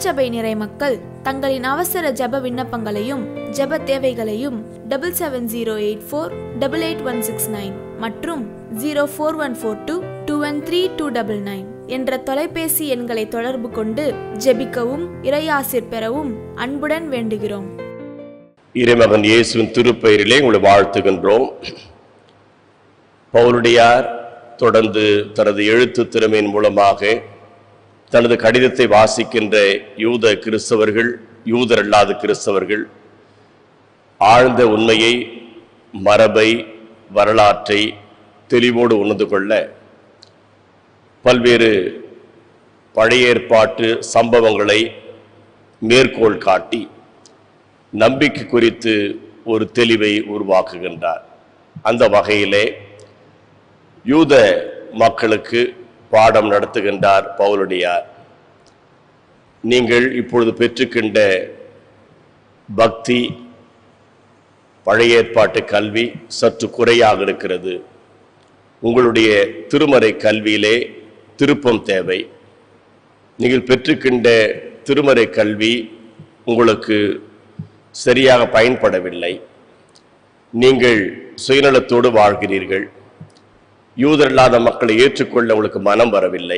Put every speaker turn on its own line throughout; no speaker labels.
திருச்சபை நிறை மக்கள் தங்களின் அவசர ஜெப விண்ணப்பங்களையும் ஜெப தேவைகளையும் double seven zero eight four double eight one six nine மற்றும் zero four one four two two one three two double nine என்ற தொலைபேசி எண்களை தொடர்பு கொண்டு ஜெபிக்கவும் இறையாசிர் பெறவும் அன்புடன் வேண்டுகிறோம்
இறைமகன் இயேசுவின் திருப்பெயரிலே உங்களை வாழ்த்துகின்றோம் பவுலுடையார் தொடர்ந்து தனது எழுத்து திறமையின் மூலமாக தனது கடிதத்தை வாசிக்கின்ற யூத கிறிஸ்தவர்கள் யூதர் அல்லாத கிறிஸ்தவர்கள் ஆழ்ந்த உண்மையை மரபை வரலாற்றை தெளிவோடு உணர்ந்து கொள்ள பல்வேறு பழைய ஏற்பாட்டு சம்பவங்களை மேற்கோள் காட்டி நம்பிக்கை குறித்து ஒரு தெளிவை உருவாக்குகின்றார் அந்த வகையிலே யூத மக்களுக்கு பாடம் நடத்துகின்றார் பவுலடியார் நீங்கள் இப்பொழுது பெற்றுக்கின்ற பக்தி பழைய ஏற்பாட்டு கல்வி சற்று குறையாக இருக்கிறது உங்களுடைய திருமறை கல்வியிலே திருப்பம் தேவை நீங்கள் பெற்றுக்கின்ற திருமறை கல்வி உங்களுக்கு சரியாக பயன்படவில்லை நீங்கள் சுயநலத்தோடு வாழ்கிறீர்கள் யூதர் இல்லாத மக்களை ஏற்றுக்கொள்ள உங்களுக்கு மனம் வரவில்லை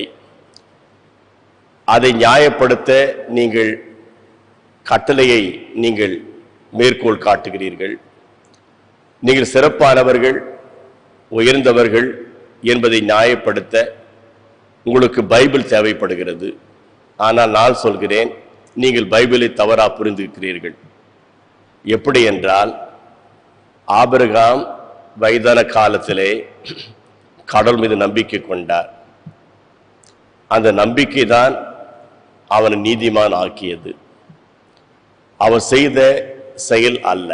அதை நியாயப்படுத்த நீங்கள் கட்டளையை நீங்கள் மேற்கோள் காட்டுகிறீர்கள் நீங்கள் சிறப்பானவர்கள் உயர்ந்தவர்கள் என்பதை நியாயப்படுத்த உங்களுக்கு பைபிள் தேவைப்படுகிறது ஆனால் நான் சொல்கிறேன் நீங்கள் பைபிளை தவறா புரிந்திருக்கிறீர்கள் எப்படி என்றால் ஆபிரகாம் வயதான காலத்திலே கடவுள் மீது நம்பிக்கை கொண்டார் அந்த நம்பிக்கை தான் அவனை நீதிமான் ஆக்கியது அவர் செய்த செயல் அல்ல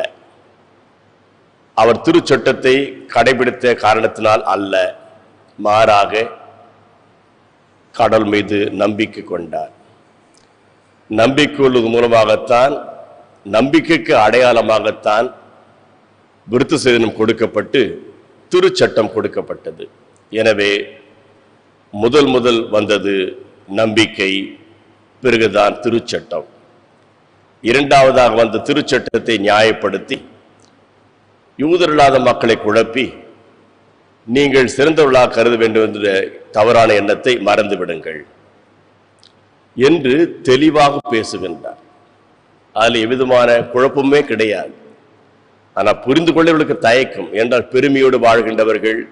அவர் திருச்சட்டத்தை கடைபிடித்த காரணத்தினால் அல்ல மாறாக கடவுள் மீது நம்பிக்கை கொண்டார் நம்பிக்கை கொள்வது மூலமாகத்தான் நம்பிக்கைக்கு அடையாளமாகத்தான் விருத்து சேதனம் கொடுக்கப்பட்டு திருச்சட்டம் கொடுக்கப்பட்டது எனவே முதல் முதல் வந்தது நம்பிக்கை பிறகுதான் திருச்சட்டம் இரண்டாவதாக வந்த திருச்சட்டத்தை நியாயப்படுத்தி யூதரில்லாத மக்களை குழப்பி நீங்கள் சிறந்தவர்களாக கருத வேண்டும் என்ற தவறான எண்ணத்தை மறந்து விடுங்கள் என்று தெளிவாக பேசுகின்றார் அதில் எவ்விதமான குழப்பமே கிடையாது ஆனால் புரிந்து கொள்ளவர்களுக்கு தயக்கம் என்றால் பெருமையோடு வாழ்கின்றவர்கள்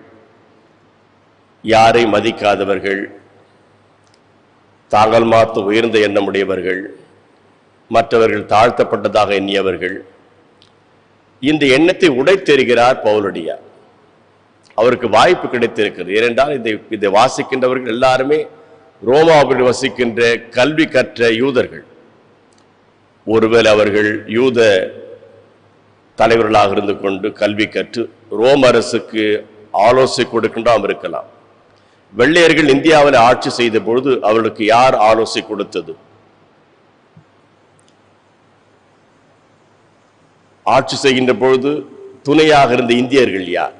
யாரை மதிக்காதவர்கள் தாங்கள் மாத்து உயர்ந்த எண்ணமுடையவர்கள் மற்றவர்கள் தாழ்த்தப்பட்டதாக எண்ணியவர்கள் இந்த எண்ணத்தை உடைத்தெறுகிறார் பவுலடியார் அவருக்கு வாய்ப்பு கிடைத்திருக்கிறது ஏனென்றால் இதை இதை வாசிக்கின்றவர்கள் எல்லாருமே ரோமாவில் வசிக்கின்ற கல்வி கற்ற யூதர்கள் ஒருவேளை அவர்கள் யூத தலைவர்களாக இருந்து கொண்டு கல்வி கற்று ரோம அரசுக்கு ஆலோசனை கொடுக்கின்றாம் இருக்கலாம் வெள்ளையர்கள் இந்தியாவில் ஆட்சி செய்த பொழுது அவர்களுக்கு யார் ஆலோசனை கொடுத்தது ஆட்சி செய்கின்ற பொழுது துணையாக இருந்த இந்தியர்கள் யார்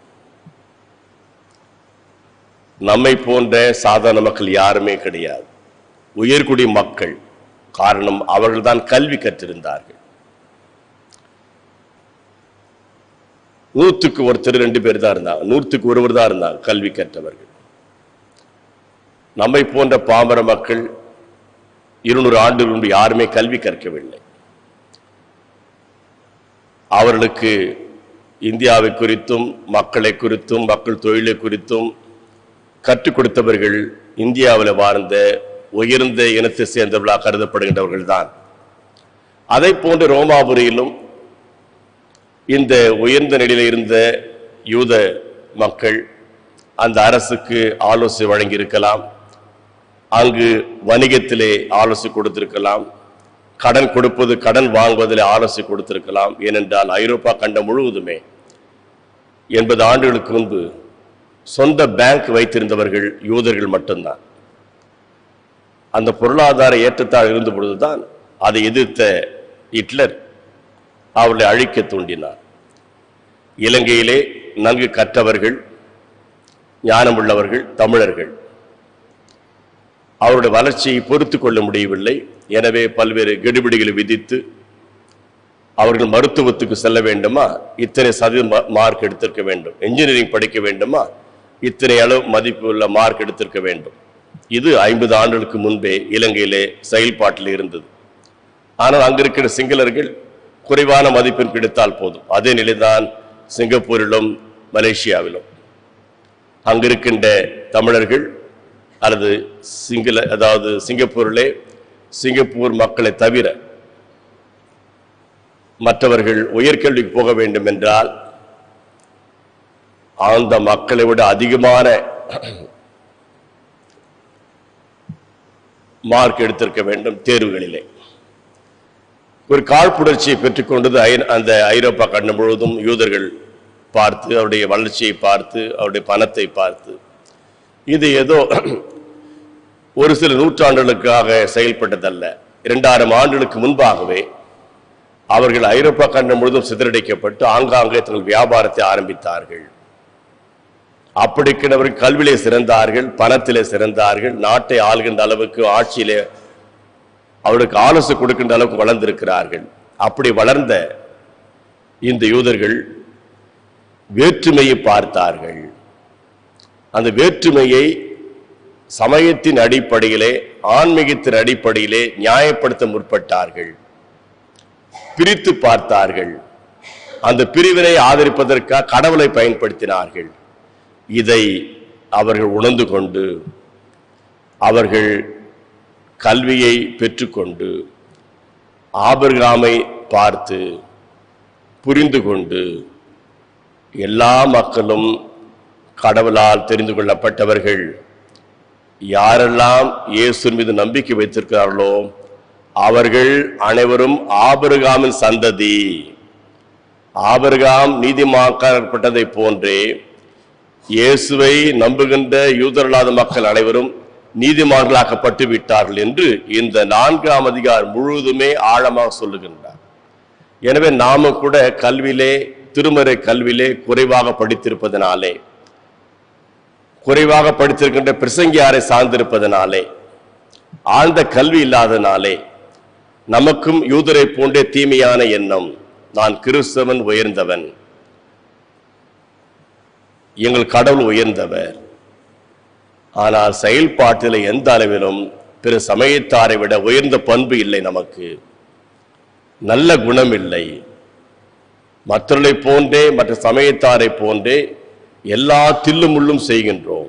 நம்மை போன்ற சாதாரண மக்கள் யாருமே கிடையாது உயர்குடி மக்கள் காரணம் அவர்கள்தான் கல்வி கற்றிருந்தார்கள் நூற்றுக்கு ஒருத்தர் ரெண்டு பேர் தான் இருந்தாங்க நூற்றுக்கு ஒருவர் தான் இருந்தாங்க கல்வி கற்றவர்கள் நம்மை போன்ற பாமர மக்கள் இருநூறு ஆண்டுகள் முன்பு யாருமே கல்வி கற்கவில்லை அவர்களுக்கு இந்தியாவை குறித்தும் மக்களை குறித்தும் மக்கள் தொழிலை குறித்தும் கற்றுக் கொடுத்தவர்கள் இந்தியாவில் வாழ்ந்த உயர்ந்த இனத்தை சேர்ந்தவர்களாக கருதப்படுகின்றவர்கள் தான் அதை போன்று ரோமாபுரியிலும் இந்த உயர்ந்த நிலையில் இருந்த யூத மக்கள் அந்த அரசுக்கு ஆலோசனை வழங்கியிருக்கலாம் அங்கு வணிகத்திலே ஆலோசனை கொடுத்திருக்கலாம் கடன் கொடுப்பது கடன் வாங்குவதில் ஆலோசனை கொடுத்திருக்கலாம் ஏனென்றால் ஐரோப்பா கண்டம் முழுவதுமே எண்பது ஆண்டுகளுக்கு முன்பு சொந்த பேங்க் வைத்திருந்தவர்கள் யூதர்கள் மட்டும்தான் அந்த பொருளாதார ஏற்றத்தாழ் இருந்த பொழுதுதான் அதை எதிர்த்த ஹிட்லர் அவர்களை அழிக்க தூண்டினார் இலங்கையிலே நன்கு கற்றவர்கள் ஞானமுள்ளவர்கள் தமிழர்கள் அவருடைய வளர்ச்சியை பொறுத்து கொள்ள முடியவில்லை எனவே பல்வேறு கெடுபிடிகளை விதித்து அவர்கள் மருத்துவத்துக்கு செல்ல வேண்டுமா இத்தனை சதவீதம் மா- மார்க் எடுத்திருக்க வேண்டும் இன்ஜினியரிங் படிக்க வேண்டுமா இத்தனை அளவு மதிப்பு உள்ள மார்க் எடுத்திருக்க வேண்டும் இது ஐம்பது ஆண்டுகளுக்கு முன்பே இலங்கையிலே செயல்பாட்டில் இருந்தது ஆனால் அங்கிருக்கிற சிங்களர்கள் குறைவான மதிப்பெண் கிடைத்தால் போதும் அதே நிலைதான் சிங்கப்பூரிலும் மலேசியாவிலும் அங்கிருக்கின்ற தமிழர்கள் அல்லது சிங்கள அதாவது சிங்கப்பூரிலே சிங்கப்பூர் மக்களை தவிர மற்றவர்கள் உயர்கல்விக்கு போக வேண்டும் என்றால் அந்த மக்களை விட அதிகமான மார்க் எடுத்திருக்க வேண்டும் தேர்வுகளிலே ஒரு காழ்ப்புணர்ச்சியை பெற்றுக்கொண்டது ஐ- அந்த ஐரோப்பா கண்டம் முழுவதும் யூதர்கள் பார்த்து அவருடைய வளர்ச்சியை பார்த்து அவருடைய பணத்தை பார்த்து இது ஏதோ ஒரு சில நூற்றாண்டுகளுக்காக செயல்பட்டதல்ல இரண்டாயிரம் ஆண்டுகளுக்கு முன்பாகவே அவர்கள் ஐரோப்பா கண்டம் முழுவதும் சிதறடிக்கப்பட்டு ஆங்காங்கே தங்கள் வியாபாரத்தை ஆரம்பித்தார்கள் அப்படிக்கிறவர்கள் கல்வியிலே சிறந்தார்கள் பணத்திலே சிறந்தார்கள் நாட்டை ஆள்கின்ற அளவுக்கு ஆட்சியிலே அவருக்கு ஆலோசனை கொடுக்கின்ற அளவுக்கு வளர்ந்திருக்கிறார்கள் அப்படி வளர்ந்த இந்த யூதர்கள் வேற்றுமையை பார்த்தார்கள் அந்த வேற்றுமையை சமயத்தின் அடிப்படையிலே ஆன்மீகத்தின் அடிப்படையிலே நியாயப்படுத்த முற்பட்டார்கள் பிரித்து பார்த்தார்கள் அந்த பிரிவினை ஆதரிப்பதற்காக கடவுளை பயன்படுத்தினார்கள் இதை அவர்கள் உணர்ந்து கொண்டு அவர்கள் கல்வியை பெற்றுக்கொண்டு ஆபிரகாமை பார்த்து புரிந்து கொண்டு எல்லா மக்களும் கடவுளால் தெரிந்து கொள்ளப்பட்டவர்கள் யாரெல்லாம் இயேசுவின் மீது நம்பிக்கை வைத்திருக்கிறார்களோ அவர்கள் அனைவரும் ஆபிரகாமின் சந்ததி ஆபிரகாம் நீதிமாக்கப்பட்டதை போன்றே இயேசுவை நம்புகின்ற யூதரல்லாத மக்கள் அனைவரும் நீதிமான்களாக்கப்பட்டு விட்டார்கள் என்று இந்த நான்காம் அதிகாரம் முழுவதுமே ஆழமாக சொல்லுகின்றார் எனவே நாம கூட கல்வியிலே திருமறை கல்வியிலே குறைவாக படித்திருப்பதனாலே குறைவாக படித்திருக்கின்ற பிரசங்கியாரை சார்ந்திருப்பதனாலே ஆழ்ந்த கல்வி இல்லாதனாலே நமக்கும் யூதரை போன்றே தீமையான எண்ணம் நான் கிறிஸ்தவன் உயர்ந்தவன் எங்கள் கடவுள் உயர்ந்தவர் ஆனால் செயல்பாட்டில் எந்த அளவிலும் பிற சமயத்தாரை விட உயர்ந்த பண்பு இல்லை நமக்கு நல்ல குணம் இல்லை மற்றவர்களை போன்றே மற்ற சமயத்தாரை போன்றே எல்லா தில்லுமுள்ளும் செய்கின்றோம்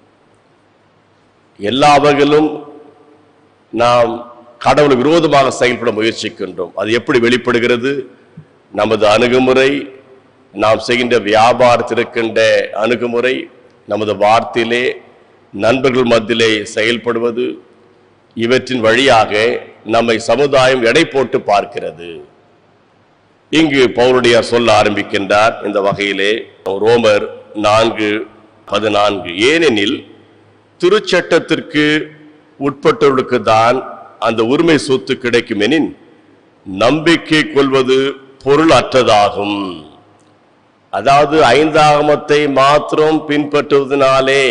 எல்லாவர்களும் நாம் கடவுள் விரோதமாக செயல்பட முயற்சிக்கின்றோம் அது எப்படி வெளிப்படுகிறது நமது அணுகுமுறை நாம் செய்கின்ற வியாபாரத்தில் இருக்கின்ற அணுகுமுறை நமது வார்த்தையிலே நண்பர்கள் மத்தியிலே செயல்படுவது இவற்றின் வழியாக நம்மை சமுதாயம் எடை போட்டு பார்க்கிறது இங்கு பவுலுடையார் சொல்ல ஆரம்பிக்கின்றார் இந்த வகையிலே ரோமர் நான்கு பதினான்கு ஏனெனில் திருச்சட்டத்திற்கு உட்பட்டவர்களுக்கு தான் அந்த உரிமை சொத்து கிடைக்கும் எனின் நம்பிக்கை கொள்வது பொருள் அற்றதாகும் அதாவது ஐந்தாகமத்தை மாத்திரம் பின்பற்றுவதனாலே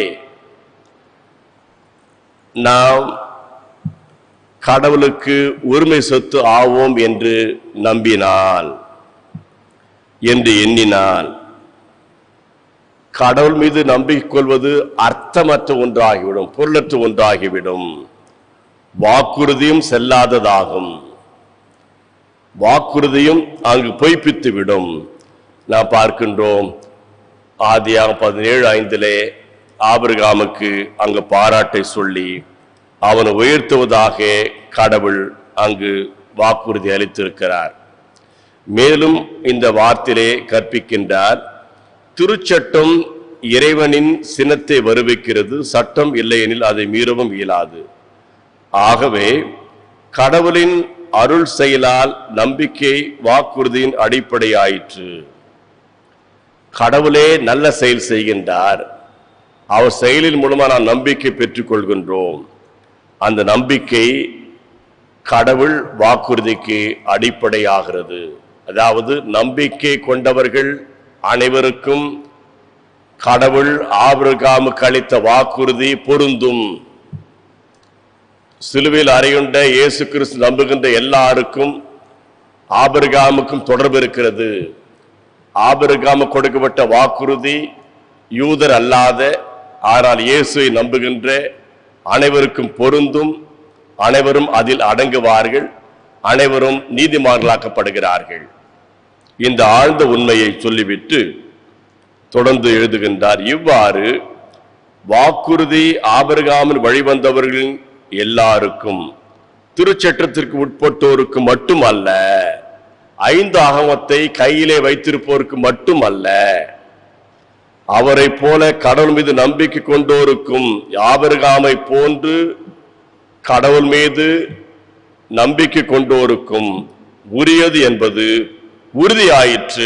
நாம் கடவுளுக்கு உரிமை சொத்து ஆவோம் என்று நம்பினால் என்று எண்ணினால் கடவுள் மீது நம்பிக்கை கொள்வது அர்த்தமற்ற ஒன்றாகிவிடும் பொருளற்ற ஒன்றாகிவிடும் வாக்குறுதியும் செல்லாததாகும் வாக்குறுதியும் அங்கு பொய்ப்பித்து விடும் நாம் பார்க்கின்றோம் ஆதியாக பதினேழு ஐந்திலே ஆபிரகாமுக்கு அங்கு பாராட்டை சொல்லி அவனை உயர்த்துவதாக கடவுள் அங்கு வாக்குறுதி அளித்திருக்கிறார் மேலும் இந்த வார்த்தையிலே கற்பிக்கின்றார் திருச்சட்டம் இறைவனின் சினத்தை வருவிக்கிறது சட்டம் இல்லையெனில் அதை மீறவும் இயலாது ஆகவே கடவுளின் அருள் செயலால் நம்பிக்கை வாக்குறுதியின் அடிப்படையாயிற்று கடவுளே நல்ல செயல் செய்கின்றார் அவர் செயலின் மூலமா நாம் நம்பிக்கை பெற்றுக் கொள்கின்றோம் அந்த நம்பிக்கை கடவுள் வாக்குறுதிக்கு அடிப்படையாகிறது அதாவது நம்பிக்கை கொண்டவர்கள் அனைவருக்கும் கடவுள் ஆபிரகாமுக்கு அளித்த வாக்குறுதி பொருந்தும் சிலுவையில் அறையுண்ட இயேசு கிறிஸ்து நம்புகின்ற எல்லாருக்கும் ஆபிரகாமுக்கும் தொடர்பு இருக்கிறது ஆபிரகாமு கொடுக்கப்பட்ட வாக்குறுதி யூதர் அல்லாத ஆனால் இயேசுவை நம்புகின்ற அனைவருக்கும் பொருந்தும் அனைவரும் அதில் அடங்குவார்கள் அனைவரும் நீதிமான்களாக்கப்படுகிறார்கள் இந்த ஆழ்ந்த உண்மையை சொல்லிவிட்டு தொடர்ந்து எழுதுகின்றார் இவ்வாறு வாக்குறுதி ஆபிரகாமின் வழிவந்தவர்களின் எல்லாருக்கும் திருச்சட்டத்திற்கு உட்பட்டோருக்கு மட்டுமல்ல ஐந்து ஆகமத்தை கையிலே வைத்திருப்போருக்கு மட்டுமல்ல அவரை போல கடவுள் மீது நம்பிக்கை கொண்டோருக்கும் ஆபிரகாமை போன்று கடவுள் மீது நம்பிக்கை கொண்டோருக்கும் உரியது என்பது உறுதியாயிற்று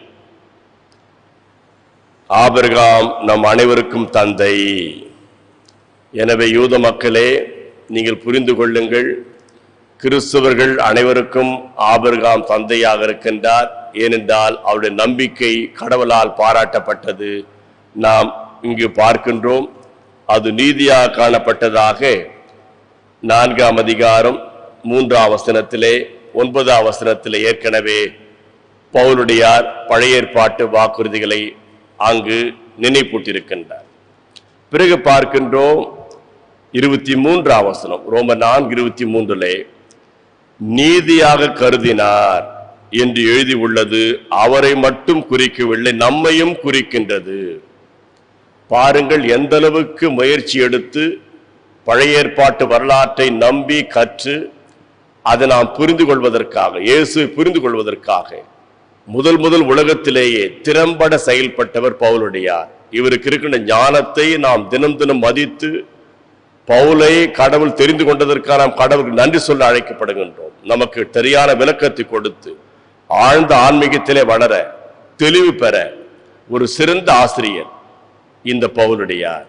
ஆபிரகாம் நம் அனைவருக்கும் தந்தை எனவே யூத மக்களே நீங்கள் புரிந்து கொள்ளுங்கள் கிறிஸ்தவர்கள் அனைவருக்கும் ஆபிரகாம் தந்தையாக இருக்கின்றார் ஏனென்றால் அவருடைய நம்பிக்கை கடவுளால் பாராட்டப்பட்டது நாம் இங்கு பார்க்கின்றோம் அது நீதியாக காணப்பட்டதாக நான்காம் அதிகாரம் மூன்றாம் வசனத்திலே ஒன்பதாம் வசனத்திலே ஏற்கனவே பவுலுடையார் பழைய ஏற்பாட்டு வாக்குறுதிகளை அங்கு நினைப்பூட்டிருக்கின்றார் பிறகு பார்க்கின்றோம் இருபத்தி மூன்றாம் வசனம் ரோம நான்கு இருபத்தி மூன்றிலே நீதியாக கருதினார் என்று எழுதி உள்ளது அவரை மட்டும் குறிக்கவில்லை நம்மையும் குறிக்கின்றது பாருங்கள் எந்த அளவுக்கு முயற்சி எடுத்து பழைய ஏற்பாட்டு வரலாற்றை நம்பி கற்று அதை நாம் புரிந்து கொள்வதற்காக இயேசுவை புரிந்து கொள்வதற்காக முதல் முதல் உலகத்திலேயே திறம்பட செயல்பட்டவர் பவுலுடையார் இவருக்கு இருக்கின்ற ஞானத்தை நாம் தினம் தினம் மதித்து பவுலை கடவுள் தெரிந்து கொண்டதற்காக நாம் கடவுளுக்கு நன்றி சொல்ல அழைக்கப்படுகின்றோம் நமக்கு சரியான விளக்கத்தை கொடுத்து ஆழ்ந்த ஆன்மீகத்திலே வளர தெளிவு பெற ஒரு சிறந்த ஆசிரியர் இந்த பவுலுடையார்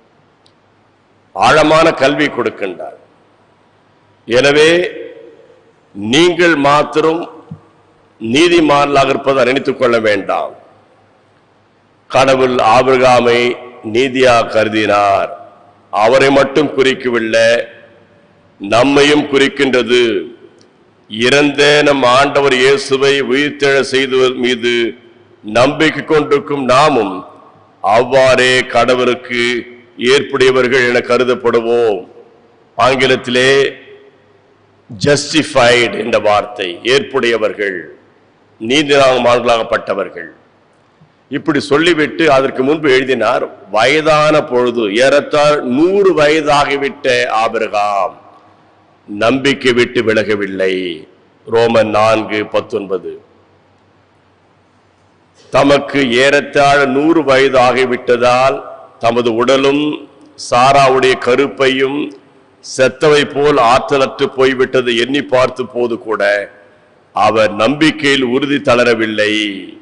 ஆழமான கல்வி கொடுக்கின்றார் எனவே நீங்கள் மாத்திரம் நீதிமான்களாக இருப்பதை நினைத்துக் கொள்ள வேண்டாம் கடவுள் ஆபிரகாமை நீதியாக கருதினார் அவரை மட்டும் குறிக்கவில்லை நம்மையும் குறிக்கின்றது இறந்த நம் ஆண்டவர் இயேசுவை உயிர்த்தெழ செய்தவர் மீது நம்பிக்கை கொண்டிருக்கும் நாமும் அவ்வாறே கடவுளுக்கு ஏற்புடையவர்கள் என கருதப்படுவோம் ஆங்கிலத்திலே ஜஸ்டிஃபைடு என்ற வார்த்தை ஏற்புடையவர்கள் நீதிமான்களாகப்பட்டவர்கள் இப்படி சொல்லிவிட்டு அதற்கு முன்பு எழுதினார் வயதான பொழுது ஏறத்தாழ் நூறு வயதாகிவிட்ட ஆபிரகாம் நம்பிக்கை விட்டு விலகவில்லை ரோமன் நான்கு பத்தொன்பது தமக்கு ஏறத்தாழ நூறு வயது ஆகிவிட்டதால் தமது உடலும் சாராவுடைய கருப்பையும் செத்தவை போல் ஆற்றலற்று போய்விட்டது எண்ணி பார்த்த போது கூட அவர் நம்பிக்கையில் உறுதி தளரவில்லை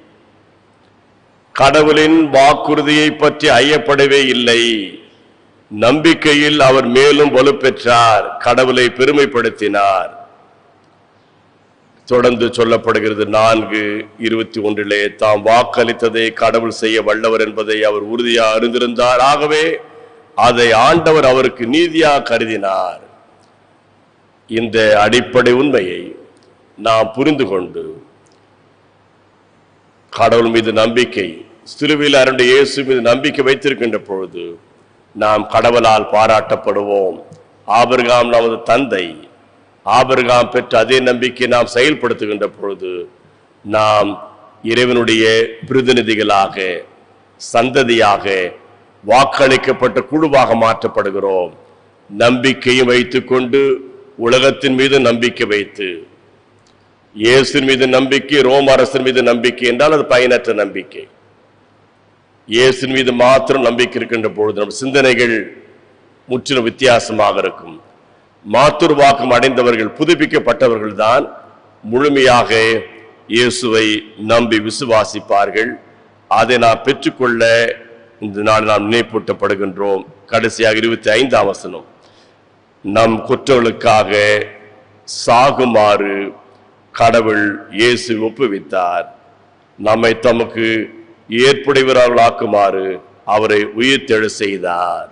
கடவுளின் வாக்குறுதியை பற்றி ஐயப்படவே இல்லை நம்பிக்கையில் அவர் மேலும் வலுப்பெற்றார் கடவுளை பெருமைப்படுத்தினார் தொடர்ந்து சொல்லப்படுகிறது நான்கு இருபத்தி ஒன்றிலே தாம் வாக்களித்ததை கடவுள் செய்ய வல்லவர் என்பதை அவர் உறுதியாக அறிந்திருந்தார் ஆகவே அதை ஆண்டவர் அவருக்கு நீதியாக கருதினார் இந்த அடிப்படை உண்மையை நாம் புரிந்து கொண்டு கடவுள் மீது நம்பிக்கை சிலுவையில் அருண்ட இயேசு மீது நம்பிக்கை வைத்திருக்கின்ற பொழுது நாம் கடவுளால் பாராட்டப்படுவோம் ஆபிரகாம் நமது தந்தை ஆபிரகாம் பெற்ற அதே நம்பிக்கை நாம் செயல்படுத்துகின்ற பொழுது நாம் இறைவனுடைய பிரதிநிதிகளாக சந்ததியாக வாக்களிக்கப்பட்ட குழுவாக மாற்றப்படுகிறோம் நம்பிக்கையும் வைத்துக்கொண்டு உலகத்தின் மீது நம்பிக்கை வைத்து இயேசுவின் மீது நம்பிக்கை ரோம் அரசின் மீது நம்பிக்கை என்றால் அது பயனற்ற நம்பிக்கை இயேசுவின் மீது மாத்திரம் நம்பிக்கை இருக்கின்ற பொழுது நம் சிந்தனைகள் முற்றிலும் வித்தியாசமாக இருக்கும் மாத்துர் வாக்கம் அடைந்தவர்கள் புதுப்பிக்கப்பட்டவர்கள் தான் முழுமையாக இயேசுவை நம்பி விசுவாசிப்பார்கள் அதை நாம் பெற்றுக்கொள்ள இந்த நாள் நாம் நினைப்பூட்டப்படுகின்றோம் கடைசியாக இருபத்தி ஐந்தாம் வசனம் நம் குற்றங்களுக்காக சாகுமாறு கடவுள் இயேசு ஒப்புவித்தார் நம்மை தமக்கு ஏற்புடையவர்களாக்குமாறு அவரை உயிர்த்தெழ செய்தார்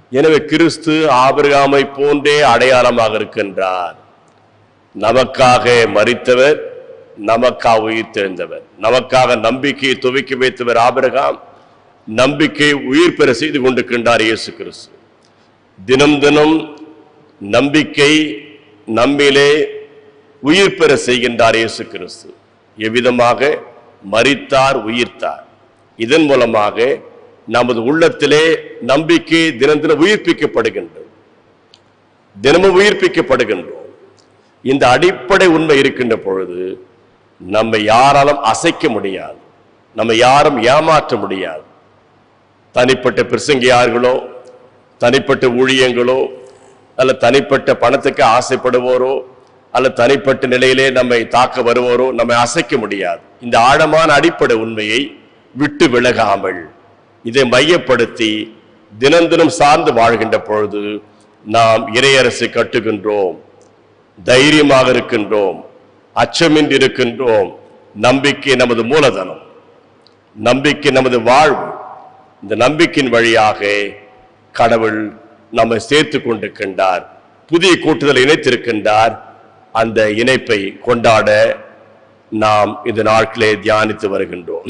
எனவே கிறிஸ்து ஆபிரகாமை போன்றே அடையாளமாக இருக்கின்றார் நமக்காக மரித்தவர் நமக்காக உயிர் தெழுந்தவர் நமக்காக நம்பிக்கையை துவக்கி வைத்தவர் ஆபிரகாம் நம்பிக்கை உயிர் பெற செய்து கொண்டிருக்கின்றார் இயேசு கிறிஸ்து தினம் தினம் நம்பிக்கை நம்மிலே உயிர் பெற செய்கின்றார் இயேசு கிறிஸ்து எவ்விதமாக மரித்தார் உயிர்த்தார் இதன் மூலமாக நமது உள்ளத்திலே நம்பிக்கை தினம் தினம் உயிர்ப்பிக்கப்படுகின்றது தினமும் உயிர்ப்பிக்கப்படுகின்றோம் இந்த அடிப்படை உண்மை இருக்கின்ற பொழுது நம்மை யாராலும் அசைக்க முடியாது நம்ம யாரும் ஏமாற்ற முடியாது தனிப்பட்ட பிரசங்கியார்களோ தனிப்பட்ட ஊழியங்களோ அல்ல தனிப்பட்ட பணத்துக்கு ஆசைப்படுவோரோ அல்ல தனிப்பட்ட நிலையிலே நம்மை தாக்க வருவோரோ நம்மை அசைக்க முடியாது இந்த ஆழமான அடிப்படை உண்மையை விட்டு விலகாமல் இதை மையப்படுத்தி தினம் தினம் சார்ந்து வாழ்கின்ற பொழுது நாம் இறையரசை கட்டுகின்றோம் தைரியமாக இருக்கின்றோம் அச்சமின்றி இருக்கின்றோம் நம்பிக்கை நமது மூலதனம் நம்பிக்கை நமது வாழ்வு இந்த நம்பிக்கையின் வழியாக கடவுள் நம்மை சேர்த்து கொண்டிருக்கின்றார் புதிய கூட்டுதலை இணைத்திருக்கின்றார் அந்த இணைப்பை கொண்டாட நாம் இந்த நாட்களே தியானித்து வருகின்றோம்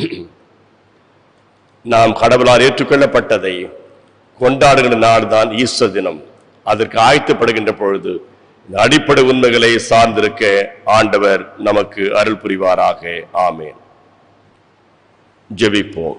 நாம் கடவுளால் ஏற்றுக்கொள்ளப்பட்டதை கொண்டாடுகின்ற நாள் தான் ஈஸ்டர் தினம் அதற்கு ஆயத்தப்படுகின்ற பொழுது இந்த அடிப்படை உண்மைகளை சார்ந்திருக்க ஆண்டவர் நமக்கு அருள் புரிவாராக ஆமேன் ஜெபிப்போம்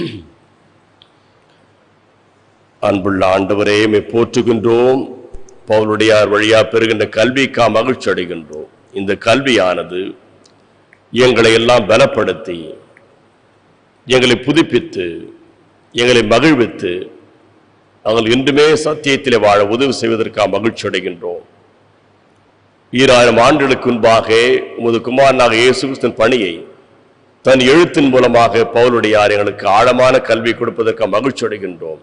அன்புள்ள ஆண்டவரே மை போற்றுகின்றோம் பவுலுடையார் வழியா பெறுகின்ற கல்விக்கா மகிழ்ச்சி அடைகின்றோம் இந்த கல்வியானது எங்களை எல்லாம் பலப்படுத்தி எங்களை புதுப்பித்து எங்களை மகிழ்வித்து நாங்கள் இன்றுமே சத்தியத்திலே வாழ உதவி செய்வதற்காக மகிழ்ச்சி அடைகின்றோம் ஈராயிரம் ஆண்டுகளுக்கு முன்பாக உமது குமாரனாக இயேசு கிறிஸ்துவின் பணியை தன் எழுத்தின் மூலமாக பவுலுடையார் எங்களுக்கு ஆழமான கல்வி கொடுப்பதற்காக மகிழ்ச்சி அடைகின்றோம்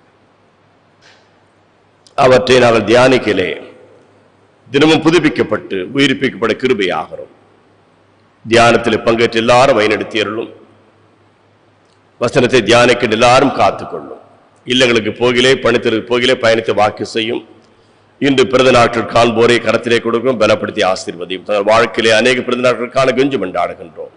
அவற்றை நாங்கள் தியானிக்கலே தினமும் புதுப்பிக்கப்பட்டு உயிர்ப்பிக்கப்பட கிருபையாகிறோம் தியானத்தில் பங்கேற்று எல்லாரும் வழிநடத்தியருளும் வசனத்தை தியானிக்க எல்லாரும் காத்துக்கொள்ளும் இல்லங்களுக்கு போகிலே பணித்திற்கு போகிலே பயணித்து வாக்கு செய்யும் இன்று பிறந்த நாட்கள் காண்போரை கரத்திலே கொடுக்கும் பலப்படுத்தி ஆசீர்வதியும் தங்கள் வாழ்க்கையிலே அநேக பிறந்த நாட்களுக்கான கெஞ்சு கொண்டாடுகின்றோம்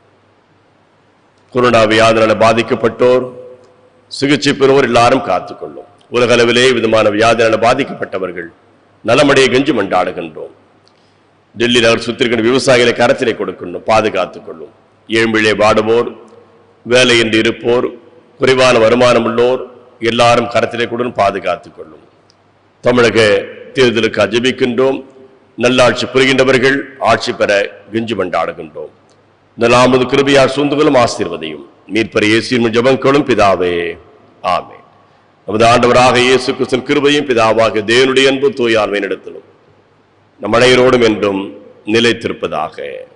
கொரோனா வியாதினால பாதிக்கப்பட்டோர் சிகிச்சை பெறுவோர் எல்லாரும் காத்துக்கொள்ளும் உலக அளவிலே விதமான வியாதினால பாதிக்கப்பட்டவர்கள் நலமடைய கெஞ்சு மண்டாடுகின்றோம் டெல்லி நகர் சுத்திருக்கின்ற விவசாயிகளை கரத்திலே கொடுக்கணும் பாதுகாத்துக் கொள்ளும் ஏழ்மையிலே வாடுவோர் வேலையின்றி இருப்போர் குறைவான வருமானம் உள்ளோர் எல்லாரும் கரத்திலே கொடுன்னு பாதுகாத்துக் கொள்ளும் தமிழக தேர்தலுக்கு ஜெபிக்கின்றோம் நல்லாட்சி புரிகின்றவர்கள் ஆட்சி பெற கெஞ்சு மண்டாடுகின்றோம் நலாமது கிருபியார் சுந்துகளும் ஆசீர்வதையும் மீட்பர் இயேசுவின் ஜெபங்களும் பிதாவே ஆமே நமது ஆண்டவராக இயேசு கிறிஸ்துவின் கிருபையும் பிதாவாக தேவனுடைய அன்பு தூயார்மை நடத்தலும் நம் அனைவரோடும் என்றும் நிலைத்திருப்பதாக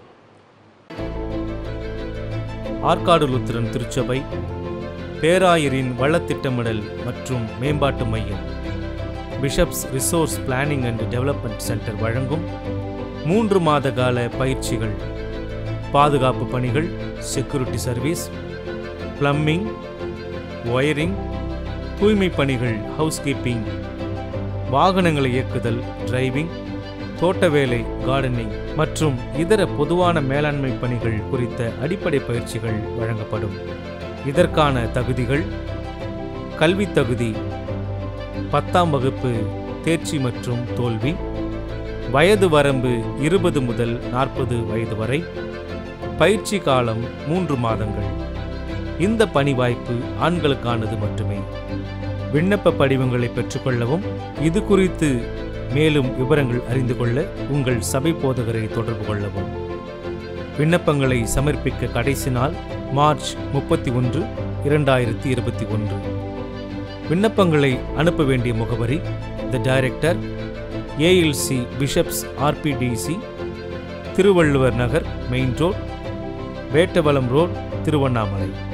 ஆற்காடு லுத்திரன் திருச்சபை பேராயரின் வளத்திட்டமிடல் மற்றும் மேம்பாட்டு மையம் bishop's resource planning and development centre வழங்கும் மூன்று மாத கால பயிற்சிகள் பாதுகாப்பு பணிகள் செக்யூரிட்டி சர்வீஸ் பிளம்பிங் ஒயரிங் தூய்மை பணிகள் ஹவுஸ்கீப்பிங் வாகனங்களை இயக்குதல் டிரைவிங் தோட்ட வேலை கார்டனிங் மற்றும் இதர பொதுவான மேலாண்மை பணிகள் குறித்த அடிப்படை பயிற்சிகள் வழங்கப்படும் இதற்கான தகுதிகள் கல்வித் தகுதி பத்தாம் வகுப்பு தேர்ச்சி மற்றும் தோல்வி வயது வரம்பு இருபது முதல் நாற்பது வயது வரை பயிற்சி காலம் மூன்று மாதங்கள் இந்த பணி வாய்ப்பு ஆண்களுக்கானது மட்டுமே விண்ணப்ப படிவங்களை பெற்றுக்கொள்ளவும் இது குறித்து மேலும் விவரங்கள் அறிந்து கொள்ள உங்கள் சபை போதகரை தொடர்பு கொள்ளவும் விண்ணப்பங்களை சமர்ப்பிக்க கடைசி நாள் மார்ச் முப்பத்தி ஒன்று இரண்டாயிரத்தி இருபத்தி ஒன்று விண்ணப்பங்களை அனுப்ப வேண்டிய முகவரி the director ALC bishop's RPDC Thiruvalluvar Nagar main road Vettavalam road Tiruvannamalai